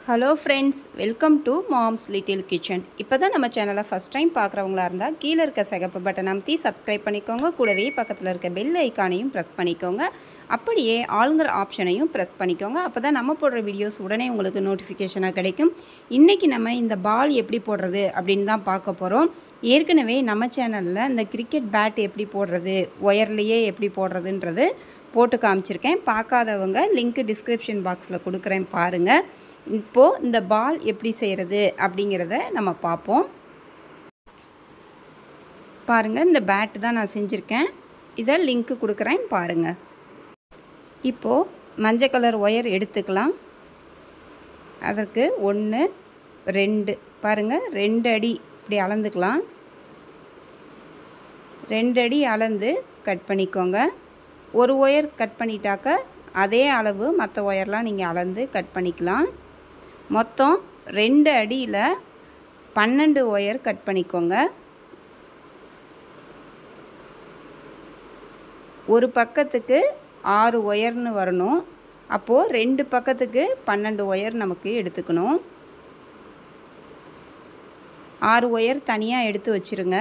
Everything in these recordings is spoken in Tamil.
hello friends welcome to mom's little kitchen இப்போ தான் நம்ம சேனலை ஃபஸ்ட் டைம் பார்க்குறவங்களா இருந்தால் கீழே இருக்க சிகப்பு பட்டன் அமைத்தி சப்ஸ்கிரைப் பண்ணிக்கோங்க கூடவே பக்கத்தில் இருக்க பெல் ஐக்கானையும் ப்ரெஸ் பண்ணிக்கோங்க அப்படியே ஆளுங்கிற ஆப்ஷனையும் ப்ரெஸ் பண்ணிக்கோங்க அப்போ தான் நம்ம போடுற வீடியோஸ் உடனே உங்களுக்கு நோட்டிஃபிகேஷனாக கிடைக்கும் இன்றைக்கி நம்ம இந்த பால் எப்படி போடுறது அப்படின்னு தான் பார்க்க போகிறோம் ஏற்கனவே நம்ம சேனலில் இந்த கிரிக்கெட் பேட் எப்படி போடுறது ஒயர்லேயே எப்படி போடுறதுன்றது போட்டு காமிச்சிருக்கேன் பார்க்காதவங்க லிங்க் டிஸ்கிரிப்ஷன் பாக்ஸில் கொடுக்குறேன் பாருங்கள் இப்போது இந்த பால் எப்படி செய்கிறது அப்படிங்கிறத நம்ம பார்ப்போம் பாருங்கள் இந்த பேட்டு தான் நான் செஞ்சுருக்கேன் இதை லிங்க்கு கொடுக்குறேன் பாருங்கள் இப்போது மஞ்சள் கலர் ஒயர் எடுத்துக்கலாம் அதற்கு ஒன்று ரெண்டு பாருங்கள் ரெண்டு அடி இப்படி அளந்துக்கலாம் ரெண்டு அடி அளந்து கட் பண்ணிக்கோங்க ஒரு ஒயர் கட் பண்ணிட்டாக்க அதே அளவு மற்ற ஒயர்லாம் நீங்கள் அளந்து கட் பண்ணிக்கலாம் மொத்தம் ரெண்டு அடியில் பன்னெண்டு ஒயர் கட் பண்ணிக்கோங்க ஒரு பக்கத்துக்கு ஆறு ஒயர்னு வரணும் அப்போது ரெண்டு பக்கத்துக்கு பன்னெண்டு ஒயர் நமக்கு எடுத்துக்கணும் ஆறு ஒயர் தனியாக எடுத்து வச்சுருங்க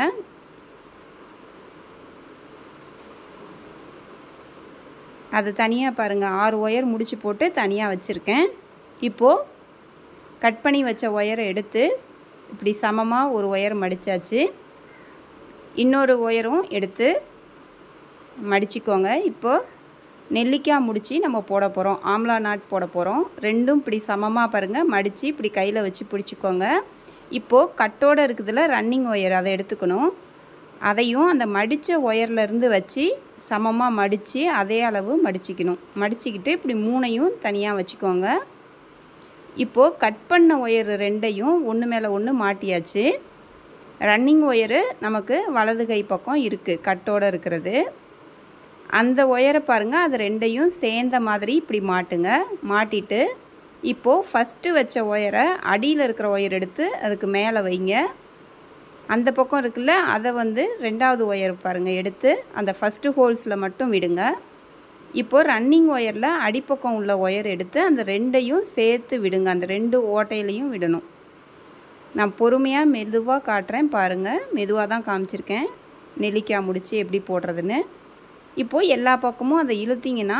அது தனியாக பாருங்கள் ஆறு ஒயர் முடிச்சு போட்டு தனியாக வச்சுருக்கேன் இப்போது கட் பண்ணி வச்ச ஒயரை எடுத்து இப்படி சமமாக ஒரு ஒயர் மடித்தாச்சு இன்னொரு ஒயரும் எடுத்து மடிச்சுக்கோங்க இப்போது நெல்லிக்காய் முடித்து நம்ம போட போகிறோம் ஆம்லா நாட் போட போகிறோம் ரெண்டும் இப்படி சமமாக பாருங்கள் மடித்து இப்படி கையில் வச்சு பிடிச்சிக்கோங்க இப்போது கட்டோடு இருக்குதுல ரன்னிங் ஒயர் அதை எடுத்துக்கணும் அதையும் அந்த மடித்த ஒயர்லேருந்து வச்சு சமமாக மடித்து அதே அளவு மடிச்சிக்கணும் மடிச்சிக்கிட்டு இப்படி மூணையும் தனியாக வச்சுக்கோங்க இப்போது கட் பண்ண ஒயர் ரெண்டையும் ஒன்று மேலே ஒன்று மாட்டியாச்சு ரன்னிங் ஒயரு நமக்கு வலது கை பக்கம் இருக்குது கட்டோடு இருக்கிறது அந்த ஒயரை பாருங்கள் அது ரெண்டையும் சேர்ந்த மாதிரி இப்படி மாட்டுங்க மாட்டிட்டு இப்போது ஃபஸ்ட்டு வச்ச ஒயரை அடியில் இருக்கிற ஒயர் எடுத்து அதுக்கு மேலே வைங்க அந்த பக்கம் இருக்குல்ல அதை வந்து ரெண்டாவது ஒயர் பாருங்கள் எடுத்து அந்த ஃபஸ்ட்டு ஹோல்ஸில் மட்டும் விடுங்க இப்போது ரன்னிங் ஒயரில் அடிப்பக்கம் உள்ள ஒயர் எடுத்து அந்த ரெண்டையும் சேர்த்து விடுங்க அந்த ரெண்டு ஓட்டையிலையும் விடணும் நான் பொறுமையாக மெதுவாக காட்டுறேன் பாருங்கள் மெதுவாக தான் காமிச்சிருக்கேன் நெல்லிக்காய் முடித்து எப்படி போடுறதுன்னு இப்போது எல்லா பக்கமும் அதை இழுத்திங்கன்னா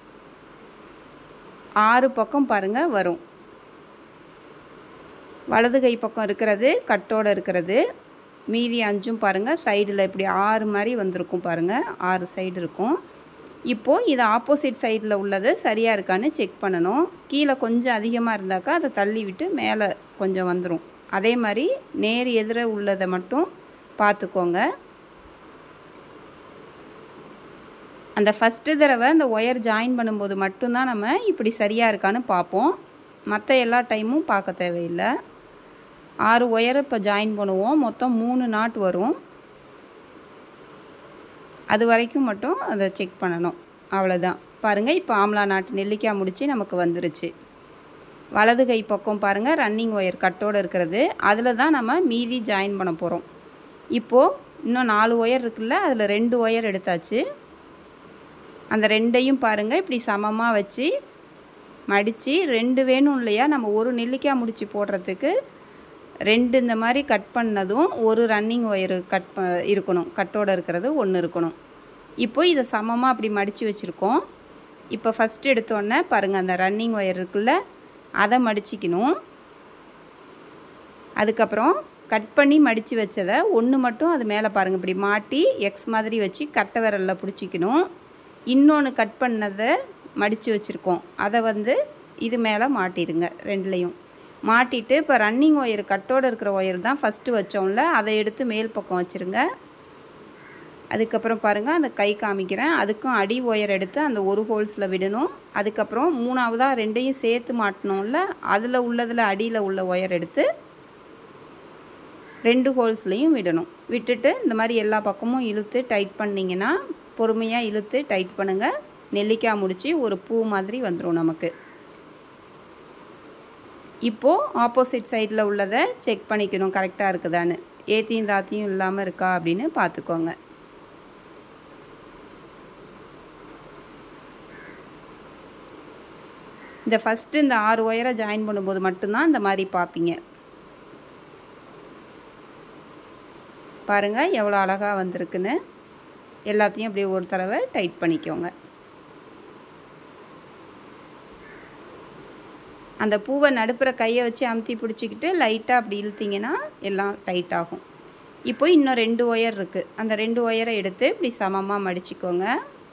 ஆறு பக்கம் பாருங்கள் வரும் வலது கை பக்கம் இருக்கிறது கட்டோடு இருக்கிறது மீதி அஞ்சும் பாருங்கள் சைடில் இப்படி ஆறு மாதிரி வந்திருக்கும் பாருங்கள் ஆறு சைடு இருக்கும் இப்போது இது ஆப்போசிட் சைடில் உள்ளது சரியாக இருக்கான்னு செக் பண்ணணும் கீழே கொஞ்சம் அதிகமாக இருந்தாக்கா அதை தள்ளி விட்டு மேலே கொஞ்சம் வந்துடும் அதே மாதிரி நேர் எதிர உள்ளதை மட்டும் பார்த்துக்கோங்க அந்த ஃபஸ்ட்டு தடவை அந்த ஒயர் ஜாயின் பண்ணும்போது மட்டும்தான் நம்ம இப்படி சரியாக இருக்கான்னு பார்ப்போம் மற்ற எல்லா டைமும் பார்க்க தேவையில்லை ஆறு ஒயர் இப்போ ஜாயின் பண்ணுவோம் மொத்தம் மூணு நாட் வரும் அது வரைக்கும் மட்டும் அதை செக் பண்ணணும் அவ்வளோதான் பாருங்கள் இப்போ ஆம்லா நாட்டு நெல்லிக்காய் முடித்து நமக்கு வந்துருச்சு வலது கை பக்கம் பாருங்கள் ரன்னிங் ஒயர் கட்டோடு இருக்கிறது அதில் தான் நம்ம மீதி ஜாயின் பண்ண போகிறோம் இப்போது இன்னும் நாலு ஒயர் இருக்குல்ல அதில் ரெண்டு ஒயர் எடுத்தாச்சு அந்த ரெண்டையும் பாருங்கள் இப்படி சமமாக வச்சு மடித்து ரெண்டு வேணும் இல்லையா நம்ம ஒரு நெல்லிக்காய் முடிச்சு போடுறதுக்கு ரெண்டு இந்த மாதிரி கட் பண்ணதும் ஒரு ரன்னிங் ஒயரு கட் ப இருக்கணும் கட்டோடு இருக்கிறது ஒன்று இருக்கணும் இப்போ இதை சமமாக அப்படி மடித்து வச்சுருக்கோம் இப்போ ஃபஸ்ட்டு எடுத்தோடனே பாருங்கள் அந்த ரன்னிங் ஒயர் இருக்குல்ல அதை மடிச்சிக்கணும் அதுக்கப்புறம் கட் பண்ணி மடித்து வச்சதை ஒன்று மட்டும் அது மேலே பாருங்கள் இப்படி மாட்டி எக்ஸ் மாதிரி வச்சு கட்டை விரலில் பிடிச்சிக்கணும் இன்னொன்று கட் பண்ணதை மடித்து வச்சுருக்கோம் அதை வந்து இது மேலே மாட்டிடுங்க ரெண்டுலேயும் மாட்டிட்டு இப்போ ரன்னிங் ஒயர் கட்டோடு இருக்கிற ஒயர் தான் ஃபஸ்ட்டு வச்சோம்ல அதை எடுத்து மேல் பக்கம் வச்சுருங்க அதுக்கப்புறம் பாருங்கள் அந்த கை காமிக்கிறேன் அதுக்கும் அடி ஒயர் எடுத்து அந்த ஒரு ஹோல்ஸில் விடணும் அதுக்கப்புறம் மூணாவதாக ரெண்டையும் சேர்த்து மாட்டணும்ல அதில் உள்ளதில் அடியில் உள்ள ஒயர் எடுத்து ரெண்டு ஹோல்ஸ்லேயும் விடணும் விட்டுட்டு இந்த மாதிரி எல்லா பக்கமும் இழுத்து டைட் பண்ணிங்கன்னா பொறுமையாக இழுத்து டைட் பண்ணுங்கள் நெல்லிக்காய் முடித்து ஒரு பூ மாதிரி வந்துடும் நமக்கு இப்போது ஆப்போசிட் சைடில் உள்ளதை செக் பண்ணிக்கணும் கரெக்டாக இருக்குதான்னு ஏத்தியும் தாத்தியும் இல்லாமல் இருக்கா அப்படின்னு பார்த்துக்கோங்க இந்த ஃபஸ்ட்டு இந்த ஆறு ஒயரை ஜாயின் பண்ணும்போது மட்டும்தான் இந்த மாதிரி பார்ப்பீங்க பாருங்கள் எவ்வளோ அழகாக வந்திருக்குன்னு எல்லாத்தையும் அப்படியே ஒரு தடவை டைட் பண்ணிக்கோங்க அந்த பூவை நடுப்புற கையை வச்சு அமுத்தி பிடிச்சிக்கிட்டு லைட்டாக அப்படி இழுத்திங்கன்னா எல்லாம் டைட் ஆகும் இப்போ இன்னும் ரெண்டு ஒயர் இருக்குது அந்த ரெண்டு ஒயரை எடுத்து இப்படி சமமாக மடிச்சுக்கோங்க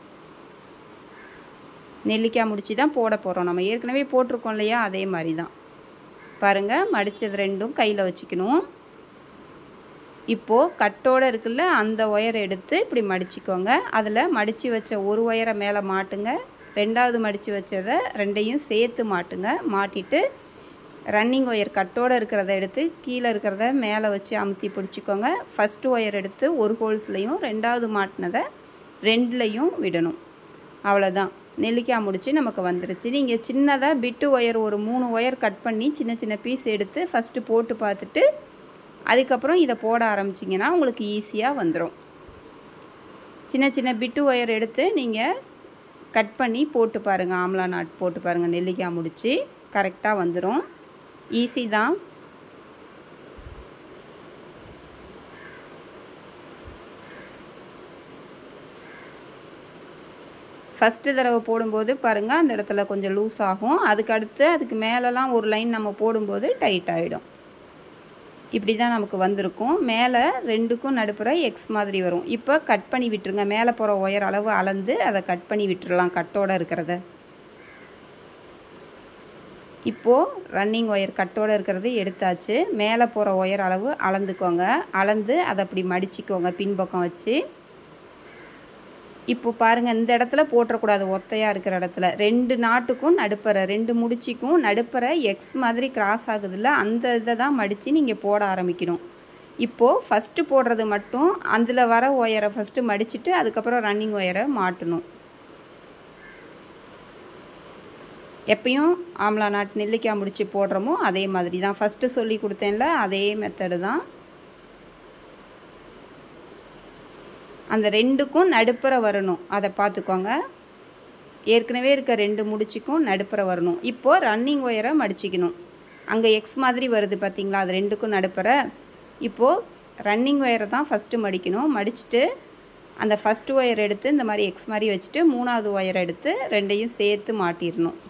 நெல்லிக்காய் முடிச்சு தான் போட போகிறோம் நம்ம ஏற்கனவே போட்டிருக்கோம் இல்லையா அதே மாதிரி தான் பாருங்கள் மடித்தது ரெண்டும் கையில் வச்சுக்கணும் இப்போது கட்டோடு இருக்குல்ல அந்த ஒயரை எடுத்து இப்படி மடிச்சுக்கோங்க அதில் மடித்து வச்ச ஒரு ஒயரை மேலே மாட்டுங்க ரெண்டாவது மடித்து வச்சதை ரெண்டையும் சேர்த்து மாட்டுங்க மாட்டிட்டு ரன்னிங் ஒயர் கட்டோடு இருக்கிறத எடுத்து கீழே இருக்கிறத மேலே வச்சு அமுத்தி பிடிச்சிக்கோங்க ஃபஸ்ட்டு ஒயர் எடுத்து ஒரு ஹோல்ஸ்லையும் ரெண்டாவது மாட்டினதை ரெண்டுலேயும் விடணும் அவ்வளோதான் நெல்லிக்காய் முடிச்சு நமக்கு வந்துருச்சு நீங்கள் சின்னதாக பிட்டு ஒயர் ஒரு மூணு ஒயர் கட் பண்ணி சின்ன சின்ன பீஸ் எடுத்து ஃபஸ்ட்டு போட்டு பார்த்துட்டு அதுக்கப்புறம் இதை போட ஆரம்பிச்சிங்கன்னா உங்களுக்கு ஈஸியாக வந்துடும் சின்ன சின்ன பிட்டு ஒயர் எடுத்து நீங்கள் கட் பண்ணி போட்டு பாருங்கள் ஆம்லா நாட் போட்டு பாருங்கள் நெல்லிக்காய் முடிச்சு கரெக்டாக வந்துடும் ஈஸி தான் ஃபஸ்ட்டு தடவை போடும்போது பாருங்கள் அந்த இடத்துல கொஞ்சம் லூஸ் ஆகும் அதுக்கு அடுத்து அதுக்கு மேலெலாம் ஒரு லைன் நம்ம போடும்போது டைட் ஆகிடும் இப்படி தான் நமக்கு வந்திருக்கும் மேலே ரெண்டுக்கும் நடுப்புற எக்ஸ் மாதிரி வரும் இப்போ கட் பண்ணி விட்டுருங்க மேலே போகிற ஒயர் அளவு அளந்து அதை கட் பண்ணி விட்டுறலாம் கட்டோடு இருக்கிறத இப்போது ரன்னிங் ஒயர் கட்டோடு இருக்கிறது எடுத்தாச்சு மேலே போகிற ஒயர் அளவு அளந்துக்கோங்க அளந்து அதை அப்படி மடிச்சிக்கோங்க பின்பக்கம் வச்சு இப்போ பாருங்கள் இந்த இடத்துல போட்டுறக்கூடாது ஒத்தையாக இருக்கிற இடத்துல ரெண்டு நாட்டுக்கும் நடுப்பற ரெண்டு முடிச்சிக்கும் நடுப்பற எக்ஸ் மாதிரி கிராஸ் ஆகுதுல்ல அந்த இதை தான் மடித்து நீங்கள் போட ஆரம்பிக்கணும் இப்போது ஃபஸ்ட்டு போடுறது மட்டும் அதில் வர ஒயரை ஃபஸ்ட்டு மடிச்சுட்டு அதுக்கப்புறம் ரன்னிங் ஒயரை மாட்டணும் எப்பயும் ஆம்லா நாட்டு நெல்லிக்காய் முடிச்சு போடுறோமோ அதே மாதிரி தான் ஃபஸ்ட்டு சொல்லி கொடுத்தேன்ல அதே மெத்தடு தான் அந்த ரெண்டுக்கும் நடுப்புற வரணும் அதை பார்த்துக்கோங்க ஏற்கனவே இருக்க ரெண்டு முடிச்சுக்கும் நடுப்புற வரணும் இப்போது ரன்னிங் ஒயரை மடிச்சிக்கணும் அங்கே எக்ஸ் மாதிரி வருது பார்த்தீங்களா அது ரெண்டுக்கும் நடுப்புற இப்போது ரன்னிங் ஒயரை தான் ஃபஸ்ட்டு மடிக்கணும் மடிச்சுட்டு அந்த ஃபஸ்ட்டு ஒயர் எடுத்து இந்த மாதிரி எக்ஸ் மாதிரி வச்சுட்டு மூணாவது ஒயர் எடுத்து ரெண்டையும் சேர்த்து மாட்டிடணும்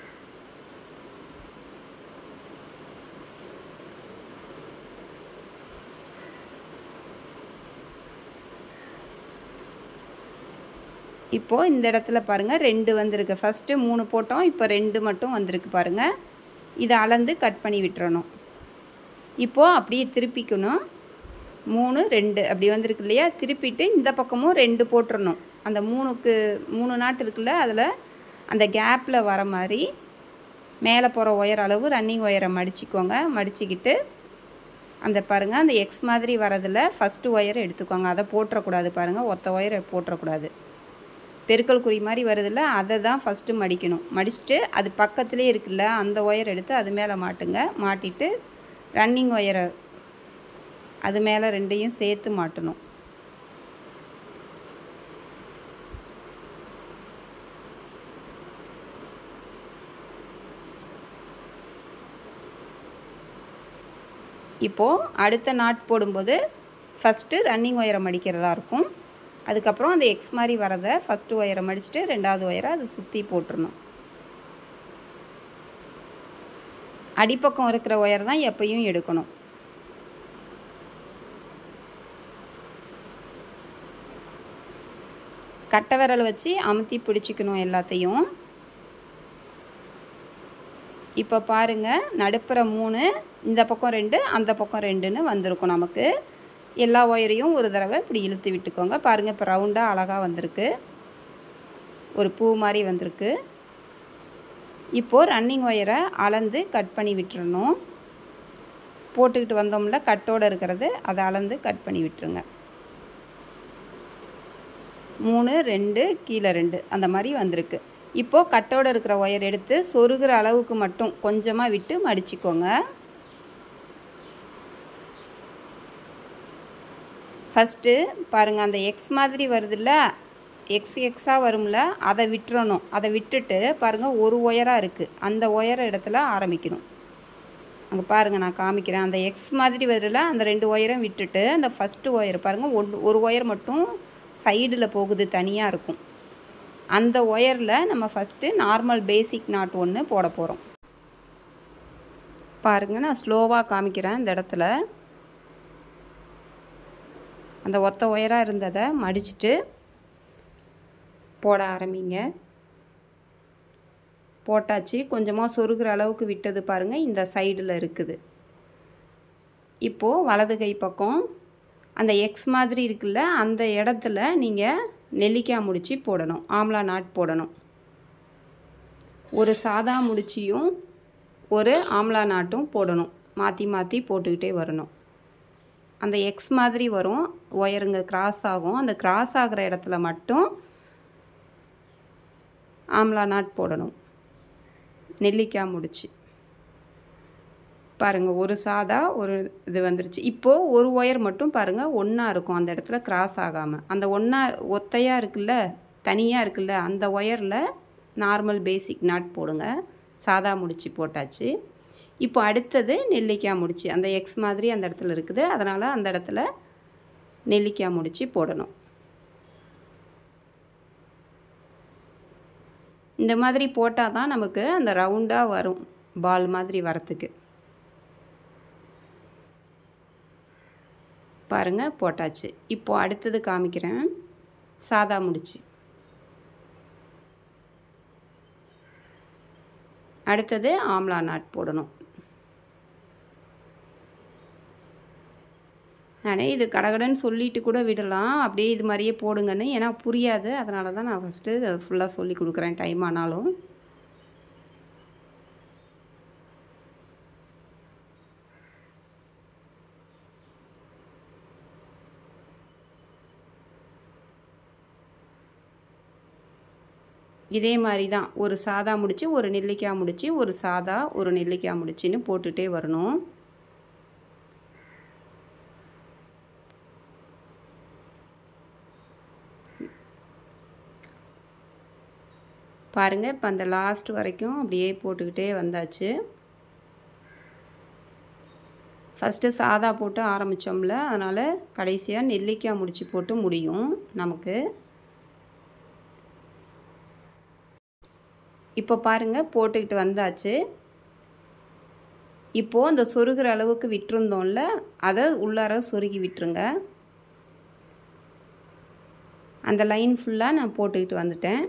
இப்போது இந்த இடத்துல பாருங்கள் ரெண்டு வந்திருக்கு ஃபஸ்ட்டு மூணு போட்டோம் இப்போ ரெண்டு மட்டும் வந்திருக்கு பாருங்கள் இதை அளந்து கட் பண்ணி விட்டுறணும் இப்போது அப்படியே திருப்பிக்கணும் மூணு ரெண்டு அப்படி வந்திருக்கு இல்லையா திருப்பிட்டு இந்த பக்கமும் ரெண்டு போட்டுறணும் அந்த மூணுக்கு மூணு நாட்டு இருக்குல்ல அதில் அந்த கேப்பில் வர மாதிரி மேலே போகிற ஒயர் அளவு ரன்னிங் ஒயரை மடிச்சிக்கோங்க மடிச்சிக்கிட்டு அந்த பாருங்கள் அந்த எக்ஸ் மாதிரி வரதில் ஃபஸ்ட்டு ஒயரை எடுத்துக்கோங்க அதை போட்டுறக்கூடாது பாருங்கள் ஒத்த ஒயரை போட்டுறக்கூடாது பெருக்கல் குறி மாதிரி வருதுல்ல அதை தான் ஃபஸ்ட்டு மடிக்கணும் மடிச்சுட்டு அது பக்கத்துலேயே இருக்குல்ல அந்த ஒயர் எடுத்து அது மேலே மாட்டுங்க மாட்டிட்டு ரன்னிங் ஒயரை அது மேலே ரெண்டையும் சேர்த்து மாட்டணும் இப்போது அடுத்த நாட் போடும்போது ஃபஸ்ட்டு ரன்னிங் ஒயரை மடிக்கிறதா இருக்கும் அதுக்கப்புறம் அந்த எக்ஸ் மாதிரி வரதை ஃபஸ்ட்டு ஒயரை மடிச்சுட்டு ரெண்டாவது ஒயரை அதை சுற்றி போட்டுடணும் அடிப்பக்கம் இருக்கிற ஒயர் தான் எப்பயும் எடுக்கணும் கட்டை விரல் வச்சு அமுத்தி பிடிச்சிக்கணும் எல்லாத்தையும் இப்போ பாருங்கள் நடுப்புற மூணு இந்த பக்கம் ரெண்டு அந்த பக்கம் ரெண்டுன்னு வந்திருக்கும் நமக்கு எல்லா ஒயரையும் ஒரு தடவை இப்படி இழுத்து விட்டுக்கோங்க பாருங்கள் இப்போ ரவுண்டாக அழகாக வந்திருக்கு ஒரு பூ மாதிரி வந்திருக்கு இப்போது ரன்னிங் ஒயரை அளந்து கட் பண்ணி விட்டுறணும் போட்டுக்கிட்டு வந்தோம்ல கட்டோடு இருக்கிறது அதை அளந்து கட் பண்ணி விட்டுருங்க மூணு ரெண்டு கீழே ரெண்டு அந்த மாதிரி வந்திருக்கு இப்போது கட்டோடு இருக்கிற ஒயர் எடுத்து சொருகிற அளவுக்கு மட்டும் கொஞ்சமாக விட்டு மடிச்சிக்கோங்க ஃபஸ்ட்டு பாருங்கள் அந்த எக்ஸ் மாதிரி வருதுல்ல எக்ஸ் எக்ஸாக வரும்ல அதை விட்டுறணும் அதை விட்டுட்டு பாருங்கள் ஒரு ஒயராக இருக்குது அந்த ஒயர் இடத்துல ஆரம்பிக்கணும் அங்கே பாருங்கள் நான் காமிக்கிறேன் அந்த எக்ஸ் மாதிரி வரல அந்த ரெண்டு ஒயரும் விட்டுட்டு அந்த ஃபஸ்ட்டு ஒயர் பாருங்கள் ஒன்று ஒரு ஒயர் மட்டும் சைடில் போகுது தனியாக இருக்கும் அந்த ஒயரில் நம்ம ஃபஸ்ட்டு நார்மல் பேசிக் நாட் ஒன்று போட போகிறோம் பாருங்கள் நான் ஸ்லோவாக காமிக்கிறேன் இந்த இடத்துல அந்த ஒத்த ஒயராக இருந்ததை மடிச்சுட்டு போட ஆரம்பிங்க போட்டாச்சு கொஞ்சமாக சொருகிற அளவுக்கு விட்டது பாருங்கள் இந்த சைடில் இருக்குது இப்போது வலது கை பக்கம் அந்த எக்ஸ் மாதிரி இருக்குல்ல அந்த இடத்துல நீங்கள் நெல்லிக்காய் முடிச்சு போடணும் ஆம்லா நாட் போடணும் ஒரு சாதா முடிச்சியும் ஒரு ஆம்லா நாட்டும் போடணும் மாற்றி மாற்றி போட்டுக்கிட்டே வரணும் அந்த எக்ஸ் மாதிரி வரும் ஒயருங்க கிராஸ் ஆகும் அந்த கிராஸ் ஆகிற இடத்துல மட்டும் ஆம்லா நாட் போடணும் நெல்லிக்காய் முடிச்சு பாருங்கள் ஒரு சாதா ஒரு இது வந்துருச்சு இப்போது ஒரு ஒயர் மட்டும் பாருங்கள் ஒன்றா இருக்கும் அந்த இடத்துல கிராஸ் ஆகாமல் அந்த ஒன்றா ஒத்தையாக இருக்குல்ல தனியாக இருக்குல்ல அந்த ஒயரில் நார்மல் பேசிக் நாட் போடுங்க சாதா முடிச்சு போட்டாச்சு இப்போ அடுத்தது நெல்லிக்காய் முடிச்சு அந்த எக்ஸ் மாதிரி அந்த இடத்துல இருக்குது அதனால் அந்த இடத்துல நெல்லிக்காய் முடிச்சு போடணும் இந்த மாதிரி போட்டால் தான் நமக்கு அந்த ரவுண்டாக வரும் பால் மாதிரி வரத்துக்கு பாருங்கள் போட்டாச்சு இப்போ அடுத்தது காமிக்கிறேன் சாதா முடிச்சு அடுத்தது ஆம்லா நாட் போடணும் நானே இது கடகடன்னு சொல்லிட்டு கூட விடலாம் அப்படியே இது மாதிரியே போடுங்கன்னு ஏன்னா புரியாது அதனால தான் நான் ஃபஸ்ட்டு இதை ஃபுல்லாக சொல்லி கொடுக்குறேன் டைம் ஆனாலும் இதே மாதிரி தான் ஒரு சாதா முடிச்சு ஒரு நெல்லிக்காய் முடிச்சு ஒரு சாதா ஒரு நெல்லிக்காய் முடிச்சுன்னு போட்டுகிட்டே வரணும் பாருங்கள் இப்போ அந்த லாஸ்ட் வரைக்கும் அப்படியே போட்டுக்கிட்டே வந்தாச்சு ஃபஸ்ட்டு சாதா போட்டு ஆரம்பித்தோம்ல அதனால் கடைசியாக நெல்லிக்காய் முடிச்சு போட்டு முடியும் நமக்கு இப்போ பாருங்கள் போட்டுக்கிட்டு வந்தாச்சு இப்போது அந்த சொருகிற அளவுக்கு விட்டுருந்தோம்ல அதை உள்ளார சொருகி விட்டுருங்க அந்த லைன் ஃபுல்லாக நான் போட்டுக்கிட்டு வந்துட்டேன்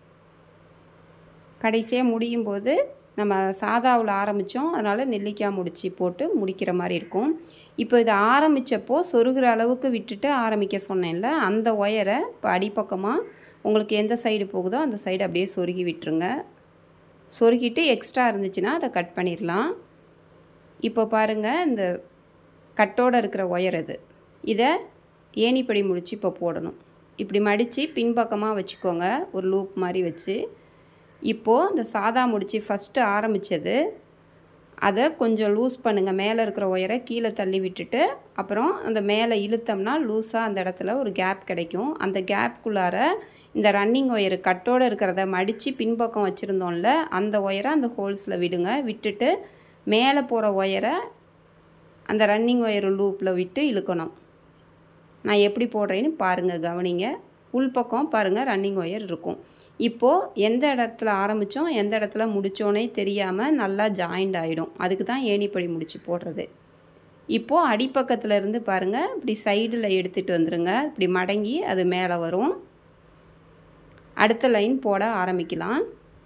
கடைசியாக முடியும் போது நம்ம சாதாவில் ஆரம்பித்தோம் அதனால் நெல்லிக்காய் முடிச்சு போட்டு முடிக்கிற மாதிரி இருக்கும் இப்போ இதை ஆரம்பித்தப்போ சொருகிற அளவுக்கு விட்டுட்டு ஆரம்பிக்க சொன்னேன்ல அந்த ஒயரை இப்போ அடிப்பக்கமாக உங்களுக்கு எந்த சைடு போகுதோ அந்த சைடு அப்படியே சொருகி விட்டுருங்க சொருகிட்டு எக்ஸ்ட்ரா இருந்துச்சுன்னா அதை கட் பண்ணிடலாம் இப்போ பாருங்கள் இந்த கட்டோடு இருக்கிற ஒயர் இது இதை ஏணிப்படி முடித்து இப்போ போடணும் இப்படி மடித்து பின்பக்கமாக வச்சுக்கோங்க ஒரு லூப் மாதிரி வச்சு இப்போது இந்த சாதா முடிச்சு ஃபஸ்ட்டு ஆரம்பித்தது அதை கொஞ்சம் லூஸ் பண்ணுங்கள் மேலே இருக்கிற ஒயரை கீழே தள்ளி விட்டுட்டு அப்புறம் அந்த மேலே இழுத்தோம்னா லூஸாக அந்த இடத்துல ஒரு கேப் கிடைக்கும் அந்த கேப்குள்ளார இந்த ரன்னிங் ஒயர் கட்டோடு இருக்கிறத மடித்து பின்பக்கம் வச்சுருந்தோம்ல அந்த ஒயரை அந்த ஹோல்ஸில் விடுங்க விட்டுட்டு மேலே போகிற ஒயரை அந்த ரன்னிங் ஒயர் லூப்பில் விட்டு இழுக்கணும் நான் எப்படி போடுறேன்னு பாருங்கள் கவனிங்க உள்பக்கம் பாருங்கள் ரன்னிங் ஒயர் இருக்கும் இப்போது எந்த இடத்துல ஆரம்பித்தோம் எந்த இடத்துல முடித்தோன்னே தெரியாமல் நல்லா ஜாயிண்ட் ஆகிடும் அதுக்கு தான் ஏணிப்படி முடிச்சு போடுறது இப்போது அடிப்பக்கத்தில் இருந்து பாருங்கள் இப்படி சைடில் எடுத்துகிட்டு வந்துடுங்க இப்படி மடங்கி அது மேலே வரும் அடுத்த லைன் போட ஆரம்பிக்கலாம்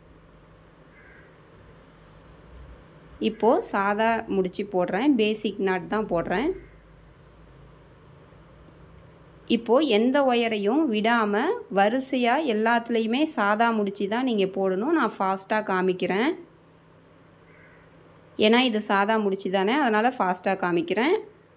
இப்போது சாதா முடிச்சு போடுறேன் பேசிக் நாட் தான் போடுறேன் இப்போது எந்த ஒயரையும் விடாமல் வரிசையாக எல்லாத்துலேயுமே சாதா முடிச்சு தான் நீங்கள் போடணும் நான் ஃபாஸ்ட்டாக காமிக்கிறேன் ஏன்னா இது சாதா முடிச்சு தானே அதனால் ஃபாஸ்ட்டாக காமிக்கிறேன்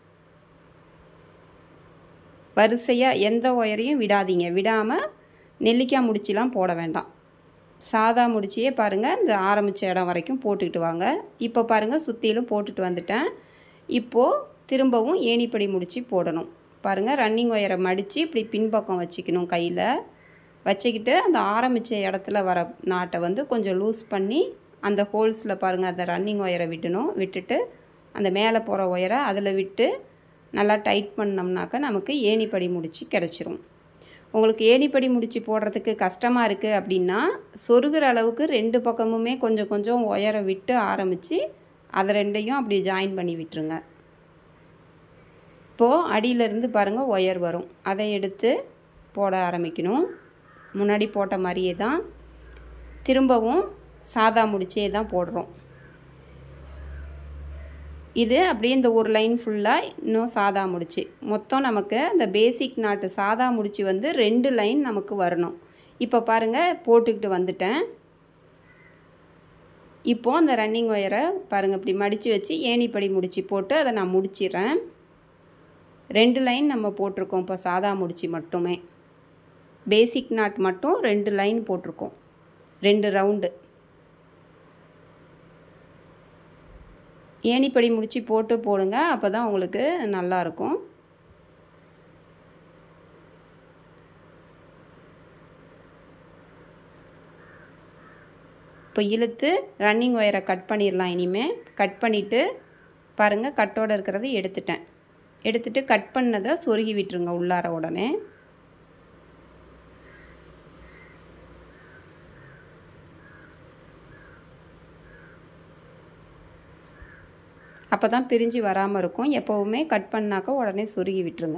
வரிசையாக எந்த ஒயரையும் விடாதீங்க விடாமல் நெல்லிக்காய் முடிச்சுலாம் போட வேண்டாம் சாதா முடிச்சியே பாருங்கள் இந்த ஆரம்பித்த இடம் வரைக்கும் போட்டுக்கிட்டு வாங்க இப்போ பாருங்கள் சுற்றிலும் போட்டுட்டு வந்துட்டேன் இப்போது திரும்பவும் ஏணிப்படி முடிச்சு போடணும் பாருங்கள் ரன்னிங் ஒயரை மடித்து இப்படி பின்பக்கம் வச்சுக்கணும் கையில் வச்சுக்கிட்டு அந்த ஆரம்பித்த இடத்துல வர நாட்டை வந்து கொஞ்சம் லூஸ் பண்ணி அந்த ஹோல்ஸில் பாருங்கள் அந்த ரன்னிங் ஒயரை விட்டணும் விட்டுட்டு அந்த மேலே போகிற ஒயரை அதில் விட்டு நல்லா டைட் பண்ணோம்னாக்கா நமக்கு ஏணிப்படி முடிச்சு கிடச்சிரும் உங்களுக்கு ஏணிப்படி முடிச்சு போடுறதுக்கு கஷ்டமாக இருக்குது அப்படின்னா சொருகிற அளவுக்கு ரெண்டு பக்கமுமே கொஞ்சம் கொஞ்சம் ஒயரை விட்டு ஆரம்பித்து அதை ரெண்டையும் அப்படி ஜாயின் பண்ணி விட்டுருங்க இப்போது அடியிலேருந்து பாருங்கள் ஒயர் வரும் அதை எடுத்து போட ஆரம்பிக்கணும் முன்னாடி போட்ட மாதிரியே தான் திரும்பவும் சாதா முடிச்சே தான் போடுறோம் இது அப்படியே இந்த ஒரு லைன் ஃபுல்லாக இன்னும் சாதா முடிச்சு மொத்தம் நமக்கு அந்த பேசிக் நாட்டு சாதா முடிச்சு வந்து ரெண்டு லைன் நமக்கு வரணும் இப்போ பாருங்கள் போட்டுக்கிட்டு வந்துட்டேன் இப்போது அந்த ரன்னிங் ஒயரை பாருங்கள் இப்படி மடித்து வச்சு ஏணிப்படி முடிச்சு போட்டு அதை நான் முடிச்சிடுறேன் ரெண்டு லைன் நம்ம போட்டிருக்கோம் இப்போ சாதா முடிச்சு மட்டுமே பேசிக் நாட் மட்டும் ரெண்டு லைன் போட்டிருக்கோம் ரெண்டு ரவுண்டு ஏணிப்படி முடிச்சு போட்டு போடுங்க அப்போ தான் உங்களுக்கு நல்லாயிருக்கும் இப்போ இழுத்து ரன்னிங் ஒயரை கட் பண்ணிடலாம் இனிமேல் கட் பண்ணிவிட்டு பாருங்கள் கட்டோடு இருக்கிறத எடுத்துட்டேன் எடுத்துட்டு கட் பண்ணதை சொருகி விட்டுருங்க உள்ளார உடனே அப்போ தான் பிரிஞ்சு வராமல் இருக்கும் எப்போவுமே கட் பண்ணாக்க உடனே சொருகி விட்டுருங்க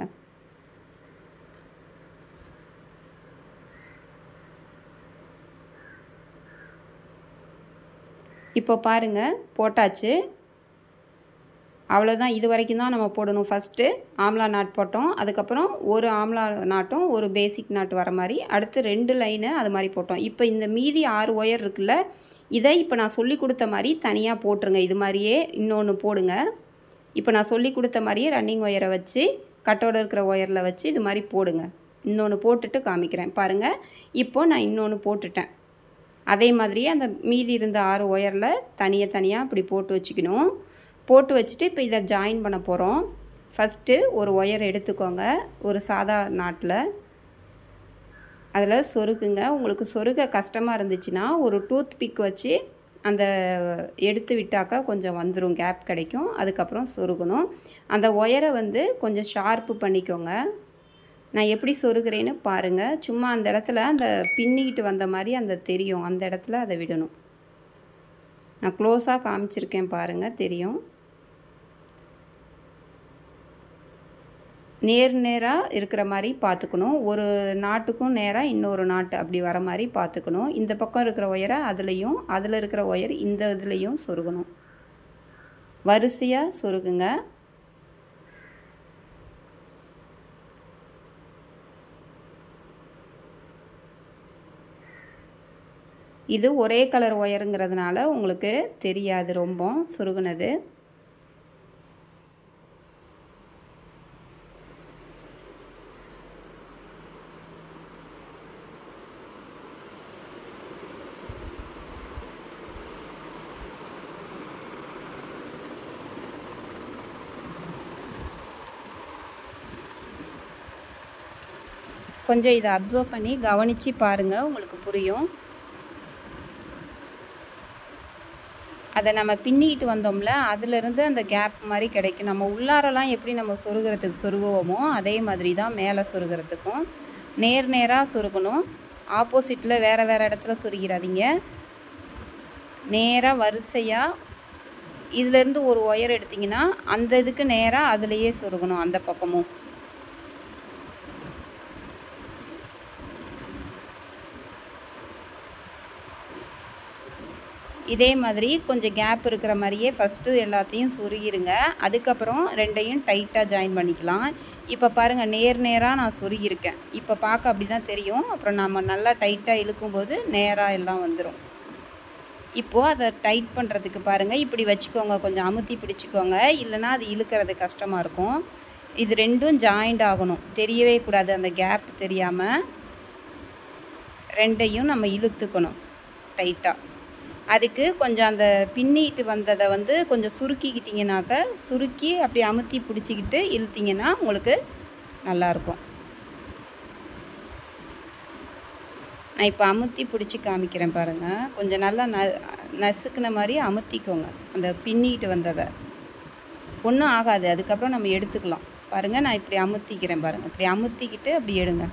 இப்போ பாருங்கள் போட்டாச்சு அவ்வளோதான் இது வரைக்கும் தான் நம்ம போடணும் ஃபஸ்ட்டு ஆம்லா நாட் போட்டோம் அதுக்கப்புறம் ஒரு ஆம்லா நாட்டும் ஒரு பேசிக் நாட் வர மாதிரி அடுத்து ரெண்டு லைனு அது மாதிரி போட்டோம் இப்போ இந்த மீதி ஆறு ஒயர் இருக்குல்ல இதை இப்போ நான் சொல்லி கொடுத்த மாதிரி தனியாக போட்டுருங்க இது மாதிரியே இன்னொன்று போடுங்க இப்போ நான் சொல்லி கொடுத்த மாதிரியே ரன்னிங் ஒயரை வச்சு கட்டோட இருக்கிற ஒயரில் வச்சு இது மாதிரி போடுங்க இன்னொன்று போட்டுட்டு காமிக்கிறேன் பாருங்கள் இப்போது நான் இன்னொன்று போட்டுட்டேன் அதே மாதிரியே அந்த மீதி இருந்த ஆறு ஒயரில் தனியாக தனியாக இப்படி போட்டு வச்சுக்கணும் போட்டு வச்சுட்டு இப்போ இதை ஜாயின் பண்ண போகிறோம் ஃபஸ்ட்டு ஒரு ஒயர் எடுத்துக்கோங்க ஒரு சாதா நாட்டில் அதில் சொருகுங்க உங்களுக்கு சொருக கஷ்டமாக இருந்துச்சுன்னா ஒரு டூத் பிக் வச்சு அந்த எடுத்து விட்டாக்கா கொஞ்சம் வந்துடும் கேப் கிடைக்கும் அதுக்கப்புறம் சொருகணும் அந்த ஒயரை வந்து கொஞ்சம் ஷார்ப்பு பண்ணிக்கோங்க நான் எப்படி சொருகிறேன்னு பாருங்கள் சும்மா அந்த இடத்துல அந்த பின்னிக்கிட்டு வந்த மாதிரி அந்த தெரியும் அந்த இடத்துல அதை விடணும் நான் க்ளோஸாக காமிச்சிருக்கேன் பாருங்கள் தெரியும் நேர் நேராக இருக்கிற மாதிரி பார்த்துக்கணும் ஒரு நாட்டுக்கும் நேராக இன்னொரு நாட்டு அப்படி வர மாதிரி பார்த்துக்கணும் இந்த பக்கம் இருக்கிற ஒயரை அதுலேயும் அதில் இருக்கிற ஒயர் இந்த இதுலேயும் சொருகணும் வரிசையாக சொருகுங்க இது ஒரே கலர் ஒயருங்கிறதுனால உங்களுக்கு தெரியாது ரொம்ப சுருகுனது கொஞ்சம் இதை அப்சர்வ் பண்ணி கவனித்து பாருங்கள் உங்களுக்கு புரியும் அதை நம்ம பின்னிக்கிட்டு வந்தோம்ல அதிலிருந்து அந்த கேப் மாதிரி கிடைக்கும் நம்ம உள்ளாரெல்லாம் எப்படி நம்ம சொருகிறதுக்கு சொருகுவோமோ அதே மாதிரி தான் மேலே சொருகிறதுக்கும் நேர் நேராக சொருகணும் ஆப்போசிட்டில் வேறு வேறு இடத்துல சொருகிறாதீங்க நேராக வரிசையாக இதிலேருந்து ஒரு ஒயர் எடுத்திங்கன்னா அந்த இதுக்கு நேராக அதுலேயே சொருகணும் அந்த பக்கமும் இதே மாதிரி கொஞ்சம் கேப் இருக்கிற மாதிரியே ஃபஸ்ட்டு எல்லாத்தையும் சொருகிருங்க அதுக்கப்புறம் ரெண்டையும் டைட்டாக ஜாயின் பண்ணிக்கலாம் இப்போ பாருங்கள் நேர் நேராக நான் சொருகியிருக்கேன் இப்போ பார்க்க அப்படி தான் தெரியும் அப்புறம் நம்ம நல்லா டைட்டாக இழுக்கும்போது நேராக எல்லாம் வந்துடும் இப்போது அதை டைட் பண்ணுறதுக்கு பாருங்கள் இப்படி வச்சுக்கோங்க கொஞ்சம் அமுத்தி பிடிச்சிக்கோங்க இல்லைனா அது இழுக்கிறது கஷ்டமாக இருக்கும் இது ரெண்டும் ஜாயிண்ட் ஆகணும் தெரியவே கூடாது அந்த கேப் தெரியாமல் ரெண்டையும் நம்ம இழுத்துக்கணும் டைட்டாக அதுக்கு கொஞ்சம் அந்த பின்னிட்டு வந்ததை வந்து கொஞ்சம் சுருக்கிக்கிட்டிங்கனாக்க சுருக்கி அப்படி அமுத்தி பிடிச்சிக்கிட்டு இழுத்திங்கன்னா உங்களுக்கு நல்லாயிருக்கும் நான் இப்போ அமுத்தி பிடிச்சி காமிக்கிறேன் பாருங்கள் கொஞ்சம் நல்லா ந நசுக்குன மாதிரி அமுத்திக்கோங்க அந்த பின்னிக்கிட்டு வந்ததை ஒன்றும் ஆகாது அதுக்கப்புறம் நம்ம எடுத்துக்கலாம் பாருங்கள் நான் இப்படி அமுத்திக்கிறேன் பாருங்கள் இப்படி அமுத்திக்கிட்டு அப்படி எடுங்க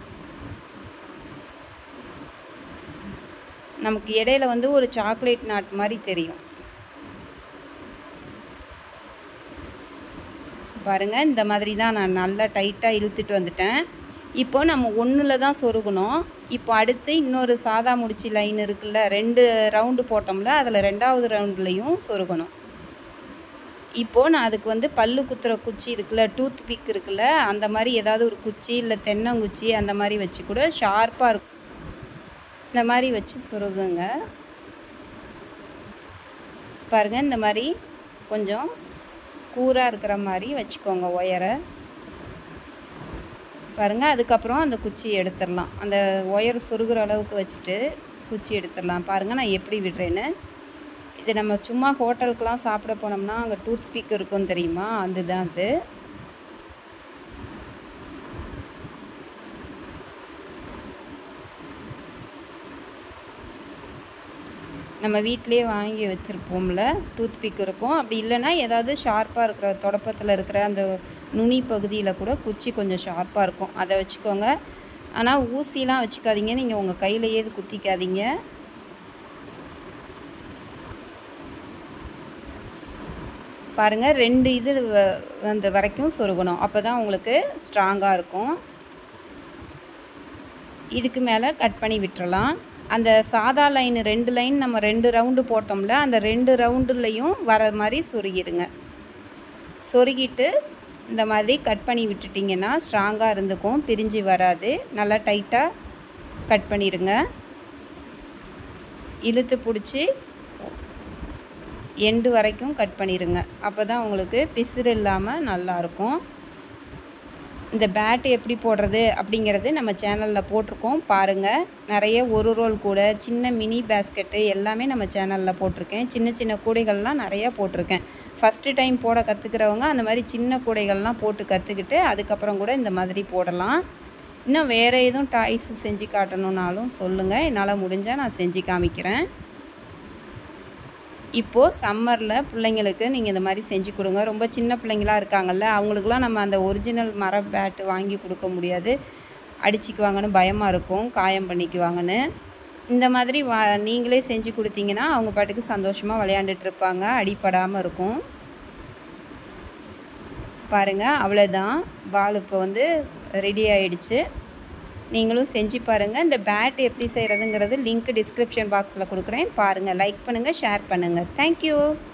நமக்கு இடையில வந்து ஒரு சாக்லேட் நாட் மாதிரி தெரியும் பாருங்கள் இந்த மாதிரி தான் நான் நல்லா டைட்டாக இழுத்துட்டு வந்துட்டேன் இப்போ நம்ம ஒன்றில் தான் சொருகணும் இப்போ அடுத்து இன்னொரு சாதா முடிச்சு லைன் இருக்குல்ல ரெண்டு ரவுண்டு போட்டோம்ல அதில் ரெண்டாவது ரவுண்ட்லேயும் சொருகணும் இப்போது நான் அதுக்கு வந்து பல்லு குத்துற குச்சி இருக்குல்ல டூத் பிக் இருக்குல்ல அந்த மாதிரி ஏதாவது ஒரு குச்சி இல்லை தென்னங்குச்சி அந்த மாதிரி வச்சு கூட ஷார்ப்பாக இருக்கும் இந்த மாதிரி வச்சு சொருகுங்க பாருங்கள் இந்த மாதிரி கொஞ்சம் கூராக இருக்கிற மாதிரி வச்சுக்கோங்க ஒயரை பாருங்கள் அதுக்கப்புறம் அந்த குச்சி எடுத்துடலாம் அந்த ஒயர் சொருகிற அளவுக்கு வச்சுட்டு குச்சி எடுத்துடலாம் பாருங்கள் நான் எப்படி விடுறேன்னு இது நம்ம சும்மா ஹோட்டலுக்கெலாம் சாப்பிட போனோம்னா அங்கே டூத் பிக் இருக்கும் தெரியுமா அதுதான் அது நம்ம வீட்டிலே வாங்கி வச்சுருப்போம்ல டூத் பிக் இருக்கும் அப்படி இல்லைன்னா ஏதாவது ஷார்ப்பாக இருக்கிற தொடப்பத்தில் இருக்கிற அந்த நுனி பகுதியில் கூட குச்சி கொஞ்சம் ஷார்ப்பாக இருக்கும் அதை வச்சுக்கோங்க ஆனால் ஊசிலாம் வச்சுக்காதீங்க நீங்கள் உங்கள் கையிலையே இது குத்திக்காதீங்க பாருங்கள் ரெண்டு இது வ- அந்த வரைக்கும் சொருகணும் அப்போ தான் உங்களுக்கு ஸ்ட்ராங்காக இருக்கும் இதுக்கு மேலே கட் பண்ணி விட்டுறலாம் அந்த சாதா லைன் ரெண்டு லைன் நம்ம ரெண்டு ரவுண்டு போட்டோம்ல அந்த ரெண்டு ரவுண்டுலேயும் வர மாதிரி சொருகிடுங்க சொருகிட்டு இந்த மாதிரி கட் பண்ணி விட்டுட்டிங்கன்னா ஸ்ட்ராங்காக இருந்துக்கும் பிரிஞ்சு வராது நல்லா டைட்டாக கட் பண்ணிடுங்க இழுத்து பிடிச்சி எண்டு வரைக்கும் கட் பண்ணிடுங்க அப்போ தான் உங்களுக்கு பிசுறு இல்லாமல் நல்லாயிருக்கும் இந்த பேட் எப்படி போடுறது அப்படிங்கிறது நம்ம சேனலில் போட்டிருக்கோம் பாருங்கள் நிறைய ஒரு ரோல் கூட சின்ன மினி பேஸ்கெட்டு எல்லாமே நம்ம சேனலில் போட்டிருக்கேன் சின்ன சின்ன கூடைகள்லாம் நிறையா போட்டிருக்கேன் ஃபஸ்ட்டு டைம் போட கற்றுக்கிறவங்க அந்த மாதிரி சின்ன கூடைகள்லாம் போட்டு கற்றுக்கிட்டு அதுக்கப்புறம் கூட இந்த மாதிரி போடலாம் இன்னும் வேறு எதுவும் டாய்ஸ் செஞ்சு காட்டணுன்னாலும் சொல்லுங்கள் என்னால் முடிஞ்சால் நான் செஞ்சு காமிக்கிறேன் இப்போது சம்மரில் பிள்ளைங்களுக்கு நீங்கள் இந்த மாதிரி செஞ்சு கொடுங்க ரொம்ப சின்ன பிள்ளைங்களாம் இருக்காங்கல்ல அவங்களுக்குலாம் நம்ம அந்த ஒரிஜினல் மர பேட்டு வாங்கி கொடுக்க முடியாது அடிச்சுக்குவாங்கன்னு பயமாக இருக்கும் காயம் பண்ணிக்குவாங்கன்னு இந்த மாதிரி வா நீங்களே செஞ்சு கொடுத்தீங்கன்னா அவங்க பாட்டுக்கு சந்தோஷமாக விளையாண்டுட்டு இருப்பாங்க அடிப்படாமல் இருக்கும் பாருங்கள் அவ்வளோதான் பால் இப்போ வந்து ரெடி ஆயிடுச்சு நீங்களும் செஞ்சு பாருங்கள் இந்த பேட் எப்படி செய்கிறதுங்கிறது லிங்க் டிஸ்கிரிப்ஷன் பாக்ஸில் கொடுக்குறேன் பாருங்கள் லைக் பண்ணுங்கள் ஷேர் பண்ணுங்கள் தேங்க்யூ